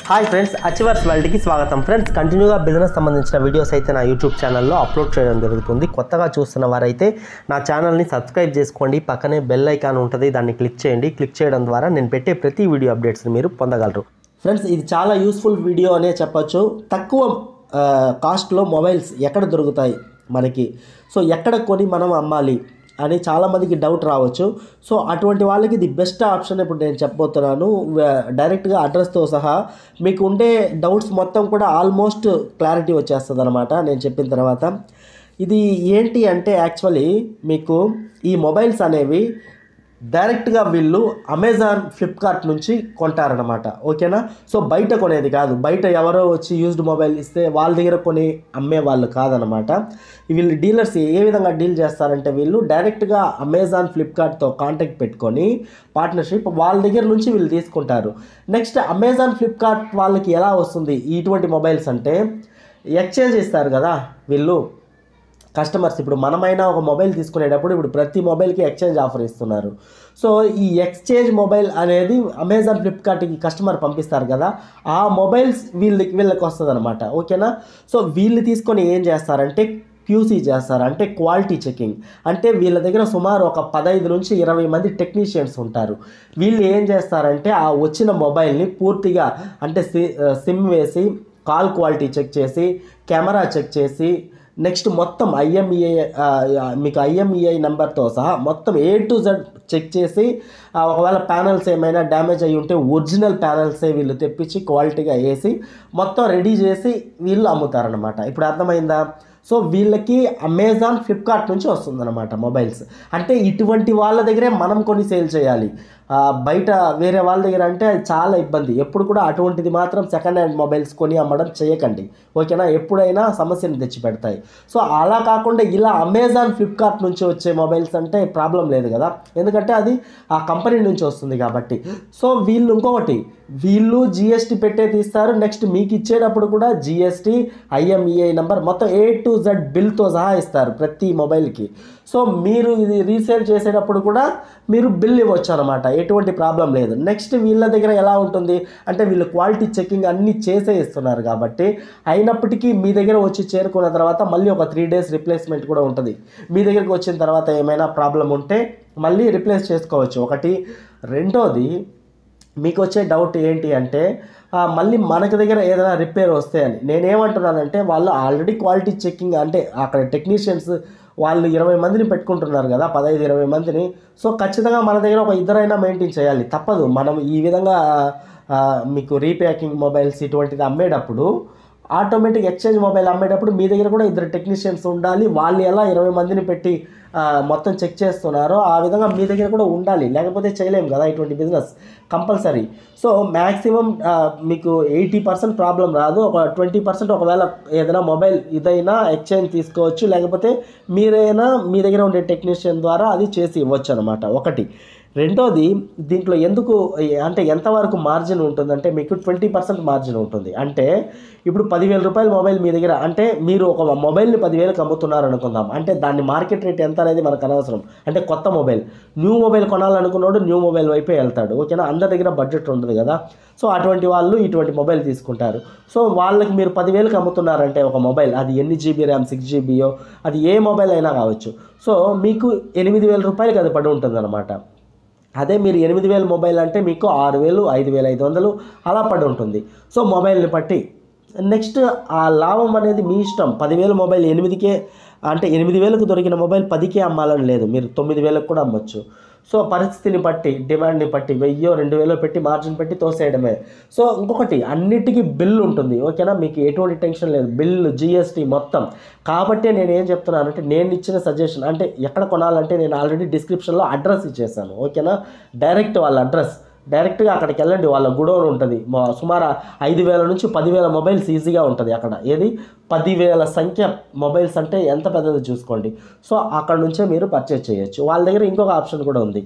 hi friends achievers వరల్డ్కి స్వాగతం friends కంటిన్యూగా business సంబంధించిన వీడియోస్ అయితే నా యూట్యూబ్ ఛానల్లో అప్లోడ్ చేయడం జరుగుతుంది కొత్తగా చూస్తున్న వారైతే నా ఛానల్ని సబ్స్క్రైబ్ చేసుకోండి పక్కనే బెల్ ఐకాన్ ఉంటుంది దాన్ని క్లిక్ చేయండి క్లిక్ చేయడం ద్వారా నేను పెట్టే ప్రతి వీడియో అప్డేట్స్ని మీరు పొందగలరు ఫ్రెండ్స్ ఇది చాలా యూస్ఫుల్ వీడియో అనే చెప్పొచ్చు తక్కువ ఆ, కాస్ట్లో మొబైల్స్ ఎక్కడ దొరుకుతాయి మనకి సో ఎక్కడ కొని మనం అమ్మాలి అని చాలామందికి డౌట్ రావచ్చు సో అటువంటి వాళ్ళకి ది బెస్ట్ ఆప్షన్ ఇప్పుడు నేను చెప్పబోతున్నాను వే- డైరెక్ట్గా అడ్రస్తో సహా మీకు ఉండే డౌట్స్ మొత్తం కూడా ఆల్మోస్ట్ క్లారిటీ వచ్చేస్తుంది అనమాట నేను చెప్పిన తర్వాత ఇది ఏంటి అంటే యాక్చువల్లీ మీకు ఈ మొబైల్స్ అనేవి డైరెక్ట్గా వీళ్ళు అమెజాన్ ఫ్లిప్కార్ట్ నుంచి కొంటారనమాట ఓకేనా సో బయట కొనేది కాదు బయట ఎవరో వచ్చి యూజ్డ్ మొబైల్ ఇస్తే వాళ్ళ దగ్గర కొని అమ్మే వాళ్ళు కాదనమాట వీళ్ళు డీలర్స్ ఏ విధంగా డీల్ చేస్తారంటే వీళ్ళు డైరెక్ట్గా అమెజాన్ ఫ్లిప్కార్ట్తో కాంటాక్ట్ పెట్టుకొని పార్ట్నర్షిప్ వాళ్ళ దగ్గర నుంచి వీళ్ళు తీసుకుంటారు నెక్స్ట్ అమెజాన్ ఫ్లిప్కార్ట్ వాళ్ళకి ఎలా వస్తుంది ఇటువంటి మొబైల్స్ అంటే ఎక్స్చేంజ్ ఇస్తారు కదా వీళ్ళు కస్టమర్స్ ఇప్పుడు మనమైనా ఒక మొబైల్ తీసుకునేటప్పుడు ఇప్పుడు ప్రతి మొబైల్కి ఎక్స్చేంజ్ ఆఫర్ ఇస్తున్నారు సో ఈ ఎక్స్చేంజ్ మొబైల్ అనేది అమెజాన్ ఫ్లిప్కార్ట్కి కస్టమర్ పంపిస్తారు కదా ఆ మొబైల్స్ వీళ్ళకి వీళ్ళకి వస్తుంది అనమాట ఓకేనా సో వీళ్ళు తీసుకొని ఏం చేస్తారంటే క్యూసీ చేస్తారు అంటే క్వాలిటీ చెకింగ్ అంటే వీళ్ళ దగ్గర సుమారు ఒక పదహైదు నుంచి ఇరవై మంది టెక్నీషియన్స్ ఉంటారు వీళ్ళు ఏం చేస్తారంటే ఆ వచ్చిన మొబైల్ని పూర్తిగా అంటే సి- సిమ్ వేసి కాల్ క్వాలిటీ చెక్ చేసి కెమెరా చెక్ చేసి నెక్స్ట్ మొత్తం ఐఎంఈఐ మీకు ఐఎంఈఐ నెంబర్తో సహా మొత్తం ఏ టు జెడ్ చెక్ చేసి ఆ, ఒకవేళ ప్యానల్స్ ఏమైనా డ్యామేజ్ అయ్యి ఉంటే ఒరిజినల్ ప్యానల్సే వీళ్ళు తెప్పించి క్వాలిటీగా వేసి మొత్తం రెడీ చేసి వీళ్ళు అమ్ముతారనమాట ఇప్పుడు అర్థమైందా సో వీళ్ళకి అమెజాన్ ఫ్లిప్కార్ట్ నుంచి వస్తుందన్నమాట మొబైల్స్ అంటే ఇటువంటి వాళ్ళ దగ్గరే మనం కొని సేల్ చేయాలి ఆ, బయట వేరే వాళ్ళ దగ్గర అంటే అది చాలా ఇబ్బంది ఎప్పుడు కూడా అటువంటిది మాత్రం సెకండ్ హ్యాండ్ మొబైల్స్ కొని అమ్మడం చేయకండి ఓకేనా ఎప్పుడైనా సమస్యను తెచ్చిపెడతాయి సో అలా కాకుండా ఇలా అమెజాన్ ఫ్లిప్కార్ట్ నుంచి వచ్చే మొబైల్స్ అంటే ప్రాబ్లం లేదు కదా ఎందుకంటే అది ఆ కంపెనీ నుంచి వస్తుంది కాబట్టి సో వీళ్ళు ఇంకొకటి వీళ్ళు జిఎస్టీ పెట్టే తీస్తారు నెక్స్ట్ మీకు ఇచ్చేటప్పుడు కూడా జిఎస్టీ ఐఎంఈఐ నెంబర్ మొత్తం ఏ టు జెడ్ బిల్తో సహా ఇస్తారు ప్రతి మొబైల్కి సో మీరు ఇది రీసేల్ చేసేటప్పుడు కూడా మీరు బిల్ ఇవ్వచ్చు అనమాట ఎటువంటి ప్రాబ్లం లేదు నెక్స్ట్ వీళ్ళ దగ్గర ఎలా ఉంటుంది అంటే వీళ్ళు క్వాలిటీ చెకింగ్ అన్నీ చేసే ఇస్తున్నారు కాబట్టి అయినప్పటికీ మీ దగ్గర వచ్చి చేరుకున్న తర్వాత మళ్ళీ ఒక త్రీ డేస్ రిప్లేస్మెంట్ కూడా ఉంటుంది మీ దగ్గరికి వచ్చిన తర్వాత ఏమైనా ప్రాబ్లం ఉంటే మళ్ళీ రిప్లేస్ చేసుకోవచ్చు ఒకటి రెండోది మీకు వచ్చే డౌట్ ఏంటి అంటే ఆ, మళ్ళీ మనకి దగ్గర ఏదైనా రిపేర్ వస్తే అని నేనేమంటున్నానంటే వాళ్ళు ఆల్రెడీ క్వాలిటీ చెకింగ్ అంటే అక్కడ టెక్నీషియన్స్ వాళ్ళు ఇరవై మందిని పెట్టుకుంటున్నారు కదా పదహైదు ఇరవై మందిని సో ఖచ్చితంగా మన దగ్గర ఒక ఇద్దరైనా మెయింటైన్ చేయాలి తప్పదు మనం ఈ విధంగా ఆ, మీకు రీప్యాకింగ్ మొబైల్స్ ఇటువంటిది అమ్మేటప్పుడు ఆటోమేటిక్ ఎక్స్చేంజ్ మొబైల్ అమ్మేటప్పుడు మీ దగ్గర కూడా ఇద్దరు టెక్నీషియన్స్ ఉండాలి వాళ్ళు ఎలా ఇరవై మందిని పెట్టి ఆ, మొత్తం చెక్ చేస్తున్నారో ఆ విధంగా మీ దగ్గర కూడా ఉండాలి లేకపోతే చేయలేము కదా ఇటువంటి బిజినెస్ కంపల్సరీ సో మ్యాక్సిమం మీకు ఎయిటీ పర్సెంట్ ప్రాబ్లం రాదు ఒక ట్వంటీ పర్సెంట్ ఒకవేళ ఏదైనా మొబైల్ ఇదైనా ఎక్స్చేంజ్ తీసుకోవచ్చు లేకపోతే మీరైనా మీ దగ్గర ఉండే టెక్నీషియన్ ద్వారా అది చేసి ఇవ్వచ్చు అనమాట ఒకటి రెండోది దీంట్లో ఎందుకు అంటే ఎంతవరకు మార్జిన్ ఉంటుందంటే మీకు ట్వంటీ పర్సెంట్ మార్జిన్ ఉంటుంది అంటే ఇప్పుడు పదివేల రూపాయల మొబైల్ మీ దగ్గర అంటే మీరు ఒక మొబైల్ని పదివేలకు అమ్ముతున్నారు అనుకుందాం అంటే దాని మార్కెట్ రేట్ ఎంత అనేది మనకు అనవసరం అంటే కొత్త మొబైల్ న్యూ మొబైల్ కొనాలనుకున్నాడు న్యూ మొబైల్ వైపే వెళ్తాడు ఓకేనా అందరి దగ్గర బడ్జెట్ ఉండదు కదా సో అటువంటి వాళ్ళు ఇటువంటి మొబైల్ తీసుకుంటారు సో వాళ్ళకి మీరు పదివేలకు అమ్ముతున్నారంటే ఒక మొబైల్ అది ఎన్ని జీబీ ర్యామ్ సిక్స్ జీబీయో అది ఏ మొబైల్ అయినా కావచ్చు సో మీకు ఎనిమిది వేల రూపాయలకి అది పడి ఉంటుందన్నమాట అదే మీరు ఎనిమిది వేల మొబైల్ అంటే మీకు ఆరు వేలు ఐదు వేల ఐదు వందలు అలా పడి ఉంటుంది సో మొబైల్ని బట్టి నెక్స్ట్ ఆ లాభం అనేది మీ ఇష్టం పదివేల మొబైల్ ఎనిమిదికే అంటే ఎనిమిది వేలకు దొరికిన మొబైల్ పదికే అమ్మాలని లేదు మీరు తొమ్మిది వేలకు కూడా అమ్మొచ్చు సో పరిస్థితిని బట్టి డిమాండ్ని బట్టి వెయ్యో రెండు వేలో పెట్టి మార్జిన్ పెట్టి తోసేయడమే సో ఇంకొకటి అన్నిటికీ బిల్ ఉంటుంది ఓకేనా మీకు ఎటువంటి టెన్షన్ లేదు బిల్ జిఎస్టీ మొత్తం కాబట్టి నేను ఏం చెప్తున్నానంటే నేను ఇచ్చిన సజెషన్ అంటే ఎక్కడ కొనాలంటే నేను ఆల్రెడీ డిస్క్రిప్షన్లో అడ్రస్ ఇచ్చేసాను ఓకేనా డైరెక్ట్ వాళ్ళ అడ్రస్ డైరెక్ట్గా అక్కడికి వెళ్ళండి వాళ్ళ గుడౌన్ ఉంటుంది మా- సుమారు ఐదు వేల నుంచి పదివేల మొబైల్స్ ఈజీగా ఉంటుంది అక్కడ ఏది పదివేల సంఖ్య మొబైల్స్ అంటే ఎంత పెద్దది చూసుకోండి సో అక్కడ నుంచే మీరు పర్చేజ్ చేయొచ్చు వాళ్ళ దగ్గర ఇంకొక ఆప్షన్ కూడా ఉంది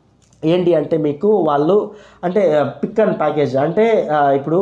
ఏంటి అంటే మీకు వాళ్ళు అంటే పిక్ అండ్ ప్యాకేజ్ అంటే ఆ, ఇప్పుడు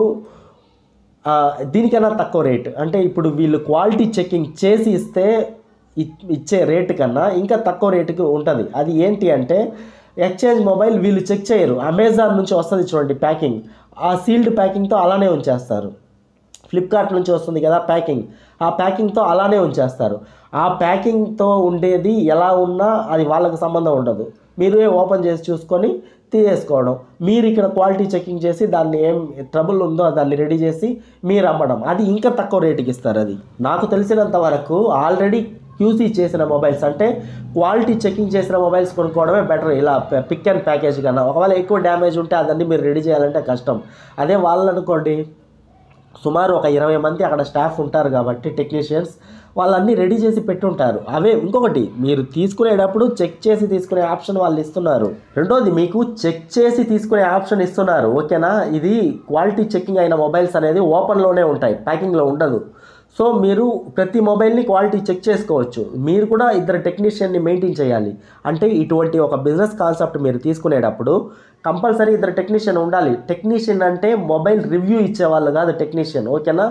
ఆ, దీనికన్నా తక్కువ రేట్ అంటే ఇప్పుడు వీళ్ళు క్వాలిటీ చెకింగ్ చేసి ఇస్తే ఇ- ఇచ్చే రేటు కన్నా ఇంకా తక్కువ రేటుకి ఉంటుంది అది ఏంటి అంటే ఎక్స్చేంజ్ మొబైల్ వీళ్ళు చెక్ చేయరు అమెజాన్ నుంచి వస్తుంది చూడండి ప్యాకింగ్ ఆ సీల్డ్ ప్యాకింగ్తో అలానే ఉంచేస్తారు ఫ్లిప్కార్ట్ నుంచి వస్తుంది కదా ప్యాకింగ్ ఆ ప్యాకింగ్తో అలానే ఉంచేస్తారు ఆ ప్యాకింగ్తో ఉండేది ఎలా ఉన్నా అది వాళ్ళకి సంబంధం ఉండదు మీరే ఓపెన్ చేసి చూసుకొని తీసేసుకోవడం మీరు ఇక్కడ క్వాలిటీ చెకింగ్ చేసి దాన్ని ఏం ట్రబుల్ ఉందో దాన్ని రెడీ చేసి మీరు అమ్మడం అది ఇంకా తక్కువ రేటుకి ఇస్తారు అది నాకు తెలిసినంత వరకు ఆల్రెడీ క్యూసీ చేసిన మొబైల్స్ అంటే క్వాలిటీ చెకింగ్ చేసిన మొబైల్స్ కొనుక్కోవడమే బెటర్ ఇలా పిక్ అండ్ ప్యాకేజ్ కన్నా ఒకవేళ ఎక్కువ డ్యామేజ్ ఉంటే అదన్నీ మీరు రెడీ చేయాలంటే కష్టం అదే వాళ్ళు అనుకోండి సుమారు ఒక ఇరవై మంది అక్కడ స్టాఫ్ ఉంటారు కాబట్టి టెక్నీషియన్స్ వాళ్ళన్నీ రెడీ చేసి పెట్టుంటారు అవే ఇంకొకటి మీరు తీసుకునేటప్పుడు చెక్ చేసి తీసుకునే ఆప్షన్ వాళ్ళు ఇస్తున్నారు రెండోది మీకు చెక్ చేసి తీసుకునే ఆప్షన్ ఇస్తున్నారు ఓకేనా ఇది క్వాలిటీ చెకింగ్ అయిన మొబైల్స్ అనేది ఓపెన్లోనే ఉంటాయి ప్యాకింగ్లో ఉండదు సో మీరు ప్రతి మొబైల్ని క్వాలిటీ చెక్ చేసుకోవచ్చు మీరు కూడా ఇద్దరు టెక్నీషియన్ని మెయింటైన్ చేయాలి అంటే ఇటువంటి ఒక బిజినెస్ కాన్సెప్ట్ మీరు తీసుకునేటప్పుడు కంపల్సరీ ఇద్దరు టెక్నీషియన్ ఉండాలి టెక్నీషియన్ అంటే మొబైల్ రివ్యూ ఇచ్చేవాళ్ళు కాదు టెక్నీషియన్ ఓకేనా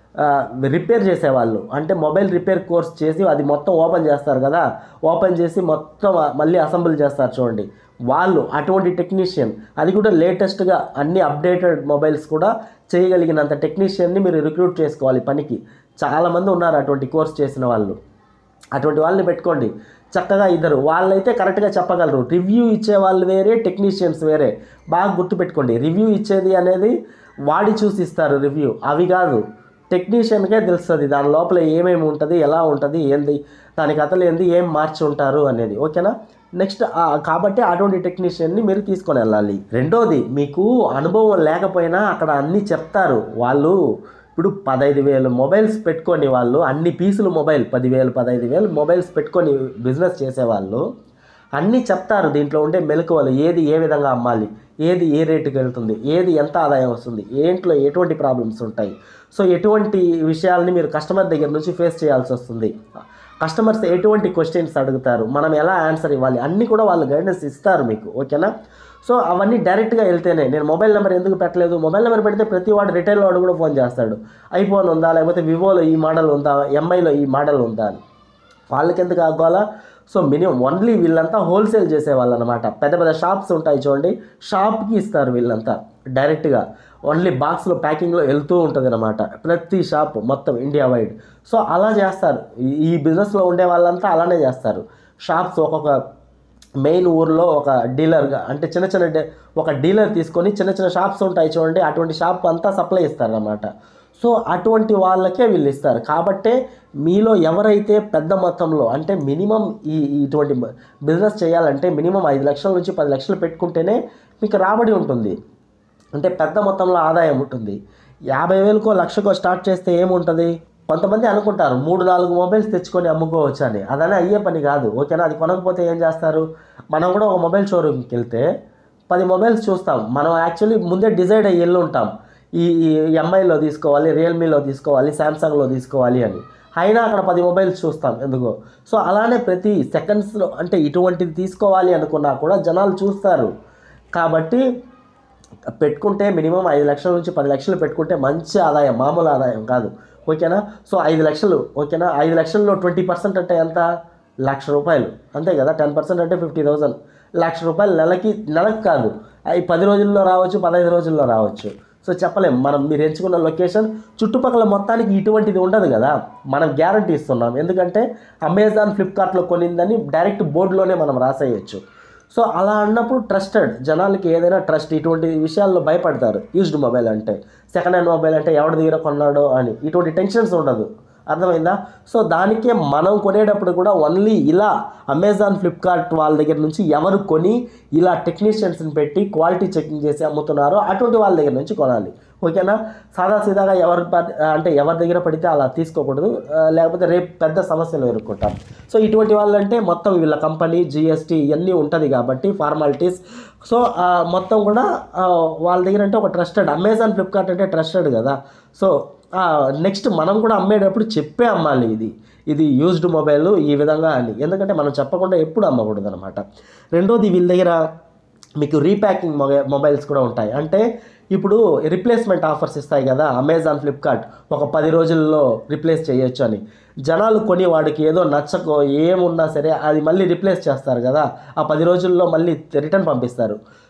రిపేర్ చేసేవాళ్ళు అంటే మొబైల్ రిపేర్ కోర్స్ చేసి అది మొత్తం ఓపెన్ చేస్తారు కదా ఓపెన్ చేసి మొత్తం మళ్ళీ అసెంబుల్ చేస్తారు చూడండి వాళ్ళు అటువంటి టెక్నీషియన్ అది కూడా లేటెస్ట్గా అన్ని అప్డేటెడ్ మొబైల్స్ కూడా చేయగలిగినంత టెక్నీషియన్ని మీరు రిక్రూట్ చేసుకోవాలి పనికి చాలామంది ఉన్నారు అటువంటి కోర్స్ చేసిన వాళ్ళు అటువంటి వాళ్ళని పెట్టుకోండి చక్కగా ఇద్దరు వాళ్ళైతే కరెక్ట్గా చెప్పగలరు రివ్యూ ఇచ్చే వాళ్ళు వేరే టెక్నీషియన్స్ వేరే బాగా గుర్తుపెట్టుకోండి రివ్యూ ఇచ్చేది అనేది వాడి చూసి ఇస్తారు రివ్యూ అవి కాదు టెక్నీషియన్కే తెలుస్తుంది దాని లోపల ఏమేమి ఉంటుంది ఎలా ఉంటుంది ఏంది దాని కథలు ఏంది ఏం మార్చి ఉంటారు అనేది ఓకేనా నెక్స్ట్ కాబట్టి అటువంటి టెక్నీషియన్ని మీరు తీసుకొని వెళ్ళాలి రెండోది మీకు అనుభవం లేకపోయినా అక్కడ అన్నీ చెప్తారు వాళ్ళు ఇప్పుడు పదహైదు వేలు మొబైల్స్ పెట్టుకొని వాళ్ళు అన్ని పీసులు మొబైల్ పదివేలు పదహైదు వేలు మొబైల్స్ పెట్టుకొని బిజినెస్ చేసేవాళ్ళు అన్నీ చెప్తారు దీంట్లో ఉండే మెలకువలు ఏది ఏ విధంగా అమ్మాలి ఏది ఏ రేటుకి వెళ్తుంది ఏది ఎంత ఆదాయం వస్తుంది ఏంట్లో ఎటువంటి ప్రాబ్లమ్స్ ఉంటాయి సో ఎటువంటి విషయాల్ని మీరు కస్టమర్ దగ్గర నుంచి ఫేస్ చేయాల్సి వస్తుంది కస్టమర్స్ ఎటువంటి క్వశ్చన్స్ అడుగుతారు మనం ఎలా ఆన్సర్ ఇవ్వాలి అన్నీ కూడా వాళ్ళు గైడెన్స్ ఇస్తారు మీకు ఓకేనా సో అవన్నీ డైరెక్ట్గా వెళ్తేనే నేను మొబైల్ నెంబర్ ఎందుకు పెట్టలేదు మొబైల్ నెంబర్ పెడితే ప్రతి వాడు రిటైల్ వాడు కూడా ఫోన్ చేస్తాడు ఐఫోన్ ఉందా లేకపోతే వివోలో ఈ మోడల్ ఉందా ఎంఐలో ఈ మోడల్ ఉందా అని వాళ్ళకి ఎందుకు ఆగోవాలా సో మినిమం ఓన్లీ వీళ్ళంతా హోల్సేల్ చేసేవాళ్ళు అనమాట పెద్ద పెద్ద షాప్స్ ఉంటాయి చూడండి షాప్కి ఇస్తారు వీళ్ళంతా డైరెక్ట్గా ఓన్లీ బాక్స్లో ప్యాకింగ్లో వెళ్తూ ఉంటుంది అనమాట ప్రతి షాప్ మొత్తం ఇండియా వైడ్ సో అలా చేస్తారు ఈ- ఈ బిజినెస్లో ఉండే వాళ్ళంతా అలానే చేస్తారు షాప్స్ ఒక్కొక్క మెయిన్ ఊర్లో ఒక డీలర్గా అంటే చిన్న చిన్న డే- ఒక డీలర్ తీసుకొని చిన్న చిన్న షాప్స్ ఉంటాయి చూడండి అటువంటి షాప్ అంతా సప్లై ఇస్తారన్నమాట సో అటువంటి వాళ్ళకే వీళ్ళు ఇస్తారు కాబట్టే మీలో ఎవరైతే పెద్ద మొత్తంలో అంటే మినిమం ఈ ఈ ఇటువంటి బిజినెస్ చేయాలంటే మినిమం ఐదు లక్షల నుంచి పది లక్షలు పెట్టుకుంటేనే మీకు రాబడి ఉంటుంది అంటే పెద్ద మొత్తంలో ఆదాయం ఉంటుంది యాభై వేలకో లక్షకో స్టార్ట్ చేస్తే ఏముంటుంది కొంతమంది అనుకుంటారు మూడు నాలుగు మొబైల్స్ తెచ్చుకొని అమ్ముకోవచ్చు అని అదనే అయ్యే పని కాదు ఓకేనా అది కొనకపోతే ఏం చేస్తారు మనం కూడా ఒక మొబైల్ షోరూమ్కి వెళ్తే పది మొబైల్స్ చూస్తాం మనం యాక్చువల్లీ ముందే డిసైడ్ అయ్యి వెళ్ళి ఉంటాం ఈ ఈ ఎంఐలో తీసుకోవాలి రియల్మీలో తీసుకోవాలి శాంసంగ్లో తీసుకోవాలి అని అయినా అక్కడ పది మొబైల్స్ చూస్తాం ఎందుకో సో అలానే ప్రతి సెకండ్స్లో అంటే ఇటువంటిది తీసుకోవాలి అనుకున్నా కూడా జనాలు చూస్తారు కాబట్టి పెట్టుకుంటే మినిమం ఐదు లక్షల నుంచి పది లక్షలు పెట్టుకుంటే మంచి ఆదాయం మామూలు ఆదాయం కాదు ఓకేనా సో ఐదు లక్షలు ఓకేనా ఐదు లక్షల్లో ట్వంటీ పర్సెంట్ అంటే ఎంత లక్ష రూపాయలు అంతే కదా టెన్ పర్సెంట్ అంటే ఫిఫ్టీ థౌసండ్ లక్ష రూపాయలు నెలకి నెలకు కాదు అవి పది రోజుల్లో రావచ్చు పదహైదు రోజుల్లో రావచ్చు సో చెప్పలేం మనం మీరు ఎంచుకున్న లొకేషన్ చుట్టుపక్కల మొత్తానికి ఇటువంటిది ఉండదు కదా మనం గ్యారంటీ ఇస్తున్నాం ఎందుకంటే అమెజాన్ ఫ్లిప్కార్ట్లో కొనిందని డైరెక్ట్ బోర్డులోనే మనం రాసేయచ్చు సో అలా అన్నప్పుడు ట్రస్టెడ్ జనాలకి ఏదైనా ట్రస్ట్ ఇటువంటి విషయాల్లో భయపడతారు యూజ్డ్ మొబైల్ అంటే సెకండ్ హ్యాండ్ మొబైల్ అంటే ఎవరి దగ్గర కొన్నాడో అని ఇటువంటి టెన్షన్స్ ఉండదు అర్థమైందా సో దానికే మనం కొనేటప్పుడు కూడా ఓన్లీ ఇలా అమెజాన్ ఫ్లిప్కార్ట్ వాళ్ళ దగ్గర నుంచి ఎవరు కొని ఇలా టెక్నీషియన్స్ని పెట్టి క్వాలిటీ చెకింగ్ చేసి అమ్ముతున్నారో అటువంటి వాళ్ళ దగ్గర నుంచి కొనాలి ఓకేనా సాదా సీదాగా ఎవరు ప- అంటే ఎవరి దగ్గర పడితే అలా తీసుకోకూడదు ఆ, లేకపోతే రేపు పెద్ద సమస్యలు ఎదుర్కొంటాం సో ఇటువంటి వాళ్ళంటే మొత్తం వీళ్ళ కంపెనీ జిఎస్టీ ఇవన్నీ ఉంటుంది కాబట్టి ఫార్మాలిటీస్ సో ఆ, మొత్తం కూడా ఆ, వాళ్ళ దగ్గర అంటే ఒక ట్రస్టెడ్ అమెజాన్ ఫ్లిప్కార్ట్ అంటే ట్రస్టెడ్ కదా సో నెక్స్ట్ మనం కూడా అమ్మేటప్పుడు చెప్పే అమ్మాలి ఇది ఇది యూజ్డ్ మొబైల్ ఈ విధంగా అని ఎందుకంటే మనం చెప్పకుండా ఎప్పుడు అమ్మకూడదు అనమాట రెండోది వీళ్ళ దగ్గర మీకు రీప్యాకింగ్ మొబై మొబైల్స్ కూడా ఉంటాయి అంటే ఇప్పుడు రిప్లేస్మెంట్ ఆఫర్స్ ఇస్తాయి కదా అమెజాన్ ఫ్లిప్కార్ట్ ఒక పది రోజుల్లో రిప్లేస్ చేయొచ్చు అని జనాలు కొని వాడికి ఏదో నచ్చకో ఏమున్నా సరే అది మళ్ళీ రిప్లేస్ చేస్తారు కదా ఆ పది రోజుల్లో మళ్ళీ రిటర్న్ పంపిస్తారు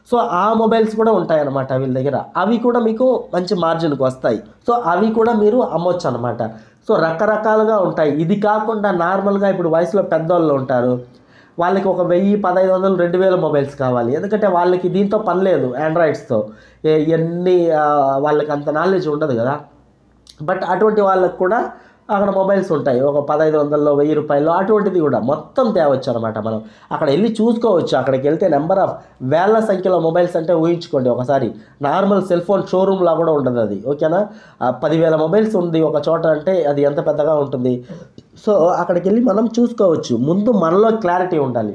సో ఆ మొబైల్స్ కూడా ఉంటాయన్నమాట వీళ్ళ దగ్గర అవి కూడా మీకు మంచి మార్జిన్కి వస్తాయి సో అవి కూడా మీరు అమ్మొచ్చు అనమాట సో రకరకాలుగా ఉంటాయి ఇది కాకుండా నార్మల్గా ఇప్పుడు వయసులో పెద్దోళ్ళు ఉంటారు వాళ్ళకి ఒక వెయ్యి పదహైదు వందలు రెండు వేల మొబైల్స్ కావాలి ఎందుకంటే వాళ్ళకి దీంతో పని లేదు ఆండ్రాయిడ్స్తో ఎన్ని ఆ, వాళ్ళకి అంత నాలెడ్జ్ ఉండదు కదా బట్ అటువంటి వాళ్ళకి కూడా అక్కడ మొబైల్స్ ఉంటాయి ఒక పదహైదు వందల్లో వెయ్యి రూపాయలు అటువంటిది కూడా మొత్తం తేవచ్చు అనమాట మనం అక్కడ వెళ్ళి చూసుకోవచ్చు అక్కడికి వెళ్తే నెంబర్ ఆఫ్ వేల సంఖ్యలో మొబైల్స్ అంటే ఊహించుకోండి ఒకసారి నార్మల్ సెల్ ఫోన్ షోరూమ్లా కూడా ఉండదు అది ఓకేనా ఆ పదివేల మొబైల్స్ ఉంది ఒక చోట అంటే అది ఎంత పెద్దగా ఉంటుంది సో అక్కడికి వెళ్ళి మనం చూసుకోవచ్చు ముందు మనలో క్లారిటీ ఉండాలి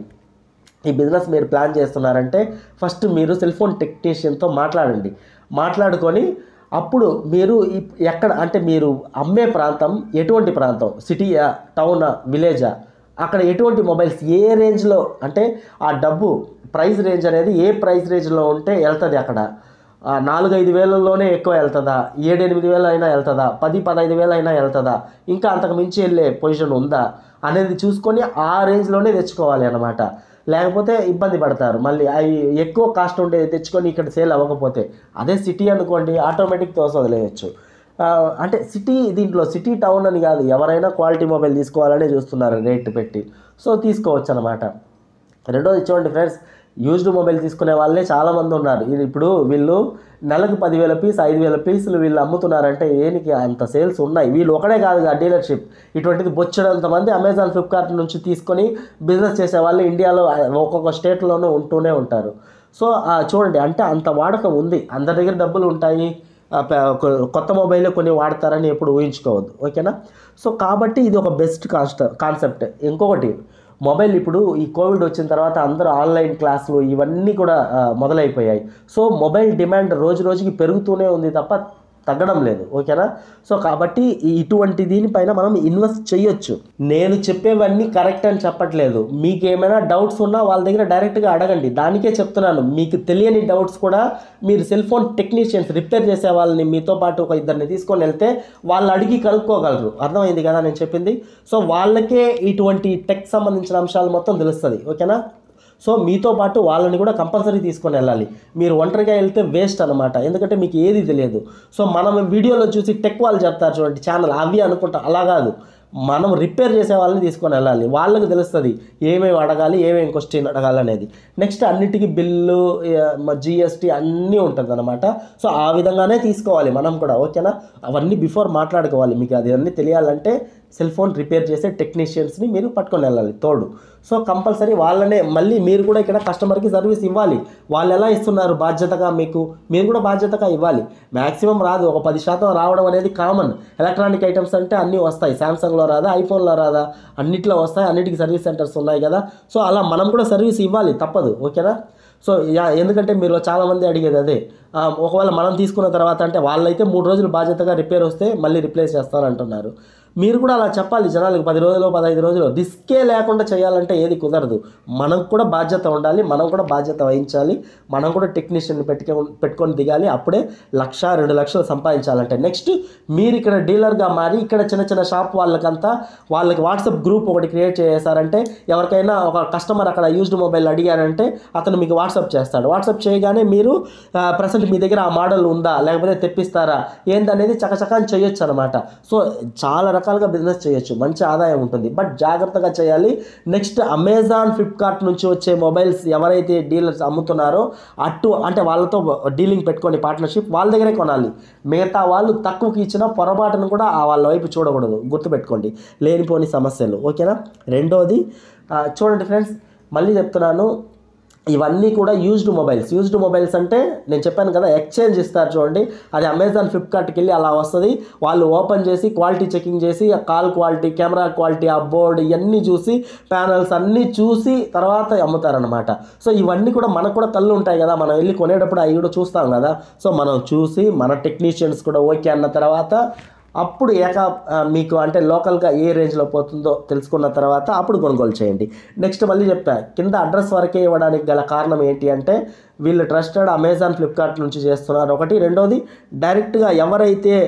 ఈ బిజినెస్ మీరు ప్లాన్ చేస్తున్నారంటే ఫస్ట్ మీరు సెల్ ఫోన్ టెక్నీషియన్తో మాట్లాడండి మాట్లాడుకొని అప్పుడు మీరు ఈ- ఎక్కడ అంటే మీరు అమ్మే ప్రాంతం ఎటువంటి ప్రాంతం సిటీయా టౌనా విలేజా అక్కడ ఎటువంటి మొబైల్స్ ఏ రేంజ్లో అంటే ఆ డబ్బు ప్రైస్ రేంజ్ అనేది ఏ ప్రైస్ రేంజ్లో ఉంటే వెళ్తుంది అక్కడ ఆ, నాలుగు ఐదు వేలలోనే ఎక్కువ వెళ్తుందా ఏడు ఎనిమిది వేలు అయినా వెళ్తుందా పది పదహైదు వేలు అయినా వెళ్తుందా ఇంకా అంతకు మించి వెళ్ళే పొజిషన్ ఉందా అనేది చూసుకొని ఆ రేంజ్లోనే తెచ్చుకోవాలి అన్నమాట లేకపోతే ఇబ్బంది పడతారు మళ్ళీ అవి ఎక్కువ కాస్ట్ ఉండే తెచ్చుకొని ఇక్కడ సేల్ అవ్వకపోతే అదే సిటీ అనుకోండి ఆటోమేటిక్ తోసి వదిలేయచ్చు ఆ, అంటే సిటీ దీంట్లో సిటీ టౌన్ అని కాదు ఎవరైనా క్వాలిటీ మొబైల్ తీసుకోవాలనే చూస్తున్నారు రేట్ పెట్టి సో తీసుకోవచ్చు అనమాట రెండోది చూడండి ఫ్రెండ్స్ యూజ్డ్ మొబైల్ తీసుకునే వాళ్ళే చాలామంది ఉన్నారు ఇది ఇప్పుడు వీళ్ళు నెలకు పదివేల పీస్ ఐదు వేల పీసులు వీళ్ళు అమ్ముతున్నారంటే ఏనికి అంత సేల్స్ ఉన్నాయి వీళ్ళు ఒకడే కాదు ఆ డీలర్షిప్ ఇటువంటిది బొచ్చడంత మంది అమెజాన్ ఫ్లిప్కార్ట్ నుంచి తీసుకొని బిజినెస్ చేసే వాళ్ళు ఇండియాలో ఒక్కొక్క స్టేట్లోనూ ఉంటూనే ఉంటారు సో ఆ, చూడండి అంటే అంత వాడకం ఉంది అందరి దగ్గర డబ్బులు ఉంటాయి ఆ, ప- కొ- కొత్త మొబైల్ కొన్ని వాడతారని ఎప్పుడు ఊహించుకోవద్దు ఓకేనా సో కాబట్టి ఇది ఒక బెస్ట్ కాన్స్ట్ కాన్సెప్ట్ ఇంకొకటి మొబైల్ ఇప్పుడు ఈ కోవిడ్ వచ్చిన తర్వాత అందరూ ఆన్లైన్ క్లాసులు ఇవన్నీ కూడా ఆ, మొదలైపోయాయి సో మొబైల్ డిమాండ్ రోజు రోజుకి పెరుగుతూనే ఉంది తప్ప తగ్గడం లేదు ఓకేనా సో కాబట్టి ఈ- ఇటువంటి దీనిపైన మనం ఇన్వెస్ట్ చేయొచ్చు నేను చెప్పేవన్నీ కరెక్ట్ అని చెప్పట్లేదు మీకు ఏమైనా డౌట్స్ ఉన్నా వాళ్ళ దగ్గర డైరెక్ట్గా అడగండి దానికే చెప్తున్నాను మీకు తెలియని డౌట్స్ కూడా మీరు సెల్ ఫోన్ టెక్నీషియన్స్ రిపేర్ చేసే వాళ్ళని మీతో పాటు ఒక ఇద్దరిని తీసుకొని వెళ్తే వాళ్ళు అడిగి కనుక్కోగలరు అర్థమైంది కదా నేను చెప్పింది సో వాళ్ళకే ఇటువంటి టెక్ సంబంధించిన అంశాలు మొత్తం తెలుస్తుంది ఓకేనా సో మీతో పాటు వాళ్ళని కూడా కంపల్సరీ తీసుకొని వెళ్ళాలి మీరు ఒంటరిగా వెళ్తే వేస్ట్ అనమాట ఎందుకంటే మీకు ఏది తెలియదు సో మనం వీడియోలో చూసి టెక్ వాళ్ళు చెప్తారు చూడండి ఛానల్ అవి అనుకుంటా అలా కాదు మనం రిపేర్ చేసే వాళ్ళని తీసుకొని వెళ్ళాలి వాళ్ళకి తెలుస్తుంది ఏమేమి అడగాలి ఏమేమి క్వశ్చన్ అడగాలి అనేది నెక్స్ట్ అన్నిటికీ బిల్లు జిఎస్టీ అన్నీ ఉంటుంది అనమాట సో ఆ విధంగానే తీసుకోవాలి మనం కూడా ఓకేనా అవన్నీ బిఫోర్ మాట్లాడుకోవాలి మీకు అది అన్నీ తెలియాలంటే సెల్ ఫోన్ రిపేర్ చేసే టెక్నీషియన్స్ని మీరు పట్టుకొని వెళ్ళాలి తోడు సో కంపల్సరీ వాళ్ళనే మళ్ళీ మీరు కూడా ఇక్కడ కస్టమర్కి సర్వీస్ ఇవ్వాలి వాళ్ళు ఎలా ఇస్తున్నారు బాధ్యతగా మీకు మీరు కూడా బాధ్యతగా ఇవ్వాలి మ్యాక్సిమం రాదు ఒక పది శాతం రావడం అనేది కామన్ ఎలక్ట్రానిక్ ఐటమ్స్ అంటే అన్నీ వస్తాయి శాంసంగ్లో రాదా ఐఫోన్లో రాదా అన్నిట్లో వస్తాయి అన్నిటికీ సర్వీస్ సెంటర్స్ ఉన్నాయి కదా సో అలా మనం కూడా సర్వీస్ ఇవ్వాలి తప్పదు ఓకేనా సో యా ఎందుకంటే మీరు చాలామంది అడిగేది అదే ఆ, ఒకవేళ మనం తీసుకున్న తర్వాత అంటే వాళ్ళైతే మూడు రోజులు బాధ్యతగా రిపేర్ వస్తే మళ్ళీ రిప్లేస్ చేస్తానంటున్నారు మీరు కూడా అలా చెప్పాలి జనాలకు పది రోజులు పదహైదు రోజులు రిస్కే లేకుండా చేయాలంటే ఏది కుదరదు మనకు కూడా బాధ్యత ఉండాలి మనం కూడా బాధ్యత వహించాలి మనం కూడా టెక్నీషియన్ పెట్టుకో పెట్టుకొని దిగాలి అప్పుడే లక్ష రెండు లక్షలు సంపాదించాలంటే నెక్స్ట్ మీరు ఇక్కడ డీలర్గా మారి ఇక్కడ చిన్న చిన్న షాప్ వాళ్ళకంతా వాళ్ళకి వాట్సాప్ గ్రూప్ ఒకటి క్రియేట్ చేశారంటే ఎవరికైనా ఒక కస్టమర్ అక్కడ యూజ్డ్ మొబైల్ అడిగారంటే అతను మీకు వాట్సాప్ చేస్తాడు వాట్సాప్ చేయగానే మీరు ప్రజెంట్ మీ దగ్గర ఆ మోడల్ ఉందా లేకపోతే తెప్పిస్తారా ఏందనేది చకచకా చేయొచ్చు అనమాట సో చాలా రకాలుగా బిజినెస్ చేయొచ్చు మంచి ఆదాయం ఉంటుంది బట్ జాగ్రత్తగా చేయాలి నెక్స్ట్ అమెజాన్ ఫ్లిప్కార్ట్ నుంచి వచ్చే మొబైల్స్ ఎవరైతే డీలర్స్ అమ్ముతున్నారో అటు అంటే వాళ్ళతో డీలింగ్ పెట్టుకొని పార్ట్నర్షిప్ వాళ్ళ దగ్గరే కొనాలి మిగతా వాళ్ళు తక్కువకి ఇచ్చిన పొరపాటును కూడా ఆ వాళ్ళ వైపు చూడకూడదు గుర్తుపెట్టుకోండి లేనిపోని సమస్యలు ఓకేనా రెండోది ఆ, చూడండి ఫ్రెండ్స్ మళ్ళీ చెప్తున్నాను ఇవన్నీ కూడా యూజ్డ్ మొబైల్స్ యూజ్డ్ మొబైల్స్ అంటే నేను చెప్పాను కదా ఎక్స్చేంజ్ ఇస్తారు చూడండి అది అమెజాన్ ఫ్లిప్కార్ట్కి వెళ్ళి అలా వస్తుంది వాళ్ళు ఓపెన్ చేసి క్వాలిటీ చెకింగ్ చేసి ఆ కాల్ క్వాలిటీ కెమెరా క్వాలిటీ ఆ బోర్డ్ ఇవన్నీ చూసి ప్యానల్స్ అన్నీ చూసి తర్వాత అమ్ముతారనమాట సో ఇవన్నీ కూడా మనకు కూడా కళ్ళు ఉంటాయి కదా మనం వెళ్ళి కొనేటప్పుడు అవి కూడా చూస్తాం కదా సో మనం చూసి మన టెక్నీషియన్స్ కూడా ఓకే అన్న తర్వాత అప్పుడు ఏక ఆ, మీకు అంటే లోకల్గా ఏ రేంజ్లో పోతుందో తెలుసుకున్న తర్వాత అప్పుడు కొనుగోలు చేయండి నెక్స్ట్ మళ్ళీ చెప్పా కింద అడ్రస్ వరకే ఇవ్వడానికి గల కారణం ఏంటి అంటే వీళ్ళు ట్రస్టెడ్ అమెజాన్ ఫ్లిప్కార్ట్ నుంచి చేస్తున్నారు ఒకటి రెండోది డైరెక్ట్గా ఎవరైతే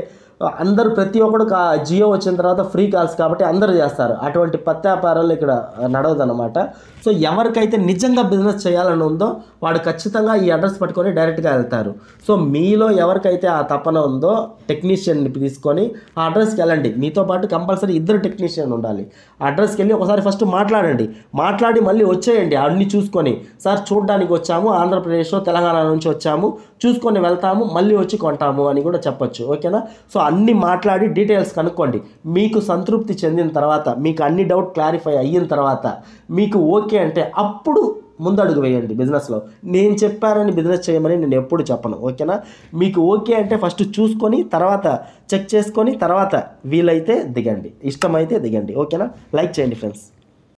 అందరూ ప్రతి ఒక్కడు కా జియో వచ్చిన తర్వాత ఫ్రీ కాల్స్ కాబట్టి అందరూ చేస్తారు అటువంటి పత్తి వ్యాపారాలు ఇక్కడ నడవదన్నమాట సో ఎవరికైతే నిజంగా బిజినెస్ చేయాలని ఉందో వాడు ఖచ్చితంగా ఈ అడ్రస్ పట్టుకొని డైరెక్ట్గా వెళ్తారు సో మీలో ఎవరికైతే ఆ తపన ఉందో టెక్నీషియన్ని తీసుకొని ఆ అడ్రస్కి వెళ్ళండి మీతో పాటు కంపల్సరీ ఇద్దరు టెక్నీషియన్ ఉండాలి ఆ అడ్రస్కి వెళ్ళి ఒకసారి ఫస్ట్ మాట్లాడండి మాట్లాడి మళ్ళీ వచ్చేయండి అన్ని చూసుకొని సార్ చూడడానికి వచ్చాము ఆంధ్రప్రదేశ్లో తెలంగాణ నుంచి వచ్చాము చూసుకొని వెళ్తాము మళ్ళీ వచ్చి కొంటాము అని కూడా చెప్పొచ్చు ఓకేనా సో అన్ని మాట్లాడి డీటెయిల్స్ కనుక్కోండి మీకు సంతృప్తి చెందిన తర్వాత మీకు అన్ని డౌట్ క్లారిఫై అయిన తర్వాత మీకు ఓకే అంటే అప్పుడు ముందడుగు వేయండి బిజినెస్లో నేను చెప్పానని బిజినెస్ చేయమని నేను ఎప్పుడు చెప్పను ఓకేనా మీకు ఓకే అంటే ఫస్ట్ చూసుకొని తర్వాత చెక్ చేసుకొని తర్వాత వీలైతే దిగండి ఇష్టమైతే దిగండి ఓకేనా లైక్ చేయండి ఫ్రెండ్స్